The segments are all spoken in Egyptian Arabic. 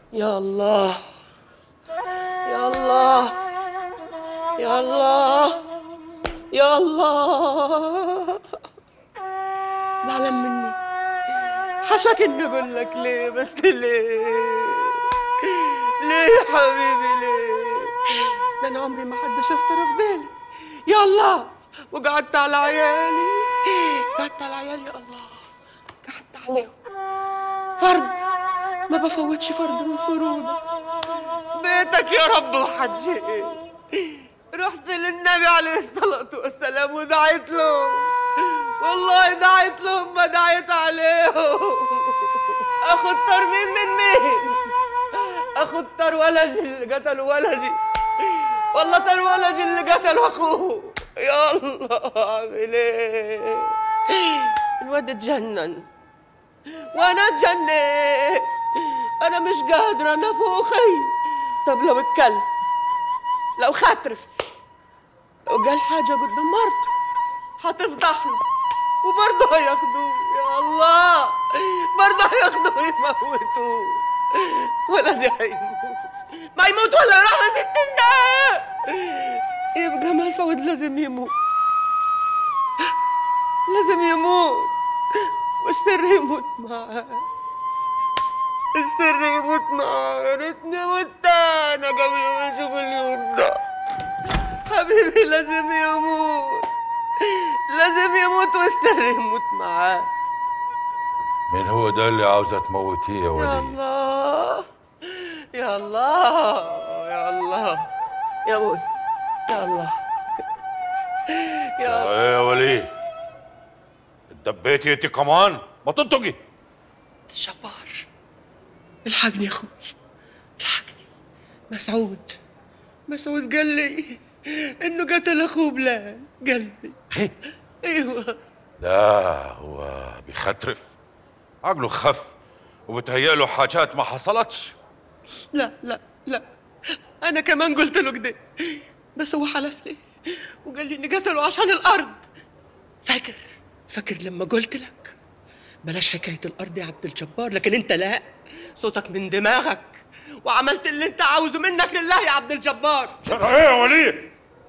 يا الله يا الله يا الله يا الله زعلان مني حشك اني اقول لك ليه بس ليه ليه يا حبيبي ليه ده انا عمري ما حد شفت رفضالي يا الله وقعدت على عيالي قعدت على عيالي يا الله قعدت عليهم فرد ما بفوتش فرد من فروضك بيتك يا رب وحجي رحت للنبي عليه الصلاة والسلام ودعيت له والله دعيت لهم ما دعيت عليهم اخد طار مين من مين اخد طار ولدي اللي قتل ولدي والله طار ولدي اللي قتل اخوه يا الله اعمل ايه الواد اتجنن وانا اتجنيت انا مش قادره انفوخي طب لو اتكلم لو خاترف لو قال حاجه قدام مرته هتفضحنا وبرضه هياخدوه يا الله برضه هياخدوه يموتوه ولدي هيموت ما يموت ولا يروح ستين ده يبقى مسعود لازم يموت لازم يموت والسر يموت معاه السر يموت معاه يا ريتني مت انا قبل ما اشوف اليوم ده حبيبي لازم يموت لازم يموت والسر يموت معاه مين هو ده اللي عاوزة تموتيه يا يا ولي الله يا الله يا الله يا ابوي يا الله يا ايه يا ولي اتدبيتي انت كمان ما تنطقي جبار الحقني يا اخوي الحقني مسعود مسعود قال لي انه قتل اخوه بلال قال لي ايوه لا هو بيخترف عقله خف وبتهيأ له حاجات ما حصلتش لا لا لا انا كمان قلت له كده بس هو حلف لي وقال لي اني قتله عشان الارض فاكر فاكر لما قلت لك بلاش حكايه الارض يا عبد الجبار لكن انت لا صوتك من دماغك وعملت اللي انت عاوزه منك لله يا عبد الجبار ترى ايه يا ولي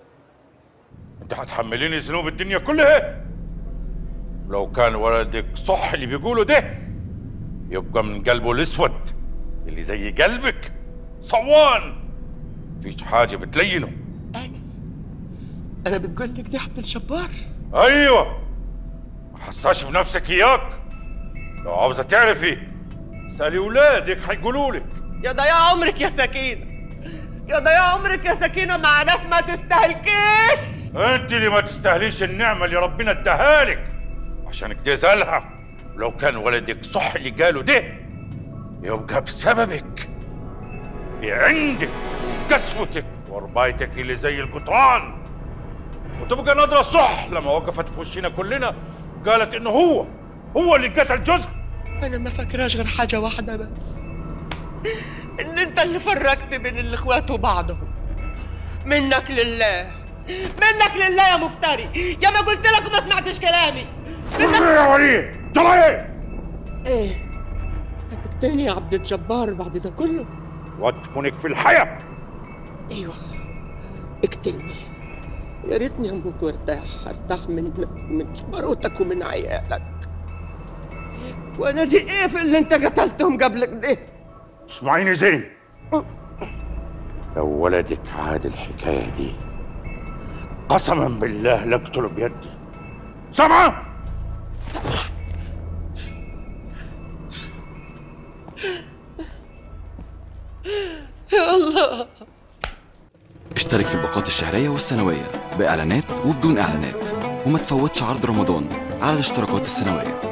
انت هتحمليني ذنوب الدنيا كلها لو كان ولدك صح اللي بيقوله ده يبقى من قلبه الاسود اللي زي قلبك صوان مفيش حاجه بتلينه انا انا بتقول لك دي عبد الجبار ايوه ما حساش بنفسك اياك لو عاوزه تعرفي اسالي ولادك هيقولوا لك يا ضياع عمرك يا سكينه يا ضياع عمرك يا سكينه مع ناس ما تستهلكيش انت اللي ما تستاهليش النعمه اللي ربنا اداها لك عشان كده زالها ولو كان ولدك صح اللي قاله ده يبقى بسببك عندك وقسوتك وربايتك اللي زي القطران وتبقى نادرة صح لما وقفت في وشنا كلنا قالت انه هو هو اللي قتل جوزها انا ما فاكراش غير حاجه واحده بس ان انت اللي فرقت بين الاخوات وبعضهم منك لله منك لله يا مفتري يا ما قلت لك وما سمعتش كلامي منك يا ولي ترى ايه ايه هتقتلني يا عبد الجبار بعد ده كله وادفنك في الحياه ايوه اقتلني يا ريتني اموت وارتاح ارتاح منك ومن جبروتك ومن عيالك وانا دي ايه في اللي انت قتلتهم قبل كده اسمعيني زين لو ولدك عاد الحكاية دي قسما بالله لاقتله بيدي سامعة؟ يا الله اشترك في الباقات الشهرية والسنوية بإعلانات وبدون إعلانات وما تفوتش عرض رمضان على الاشتراكات السنوية